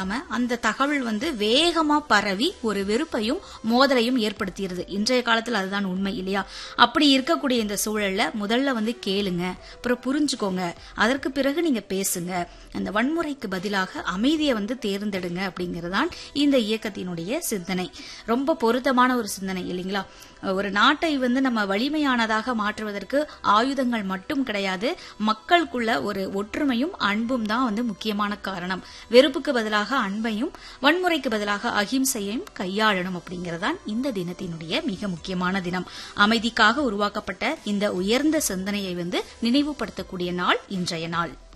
தெரியாம அந்த தகவல் வந்து வேகமா பரவி ஒரு வெறுப்பையும் மோதலையும் ஏற்படுத்திடுது இன்றைய காலத்துல அதுதான் உண்மை இல்லையா அப்படி இருக்கக்கூடிய இந்த சூழல்ல முதல்ல வந்து கேளுங்க அப்புறம் புரிஞ்சுக்கோங்க அதற்கு பிறகு நீங்க பேசுங்க அந்த வன்முறைக்கு பதிலாக அமைதியை வந்து தேர்ந்தெடுங்க அப்படிங்கறதுதான் இந்த இயக்கத்தினுடைய சிந்தனை ரொம்ப பொருத்தமான ஒரு சிந்தனை இல்லைங்களா ஒரு நாட்டை வந்து நம்ம வலிமையானதாக மாற்றுவதற்கு ஆயுதங்கள் மட்டும் கிடையாது மக்களுக்குள்ள ஒரு ஒற்றுமையும் அன்பும் தான் வந்து முக்கியமான காரணம் வெறுப்புக்கு பதிலாக அன்பையும் வன்முறைக்கு பதிலாக அகிம்சையையும் கையாளணும் அப்படிங்கறதான் இந்த தினத்தினுடைய மிக முக்கியமான தினம் அமைதிக்காக உருவாக்கப்பட்ட இந்த உயர்ந்த சிந்தனையை வந்து நினைவுபடுத்தக்கூடிய நாள் இன்றைய நாள்